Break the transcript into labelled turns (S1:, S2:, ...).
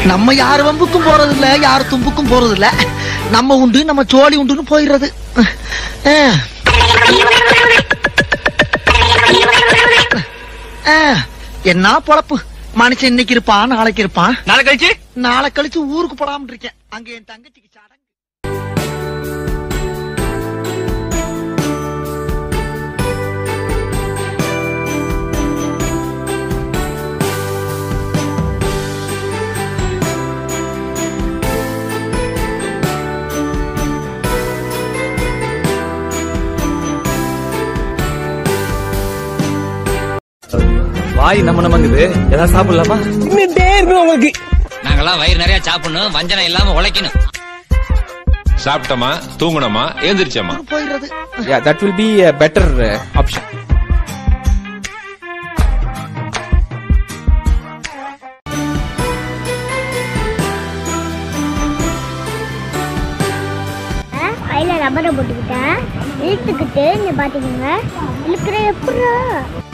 S1: நம்ம யார் வம்புக்கும் போறது இல்ல யார் தும்புக்கும் போறது இல்ல நம்ம உண்டு நம்ம சோழி உண்டுன்னு போயிடுறது அஹ். அஹ். என்ன பொழப்பு மனுஷன் இன்னைக்கு இருப்பான் நாளைக்கு இருப்பான்
S2: நாளை கழிச்சு
S1: நாளை கழிச்சு ஊருக்கு போடாம இருக்கேன் அங்க என் தங்கச்சிக்கு சடங்கு
S2: வாய் நம்ம நமங்குது ஏதாவது சாப்பிடலாமா
S3: நாங்கெல்லாம் வயிறு நிறைய சாப்பிடணும் வஞ்சனம் இல்லாம உழைக்கணும்
S4: சாப்பிட்டோமா தூங்குனோமா எழுந்திரிச்சோமா
S1: போயிடுறது
S2: Yeah, that will be a better uh, option.
S5: கையில ரப்பரை போட்டுக்கிட்டேன் இழுத்துக்கிட்டு இங்க பாத்தீங்கன்னா இழுக்கிற எப்படா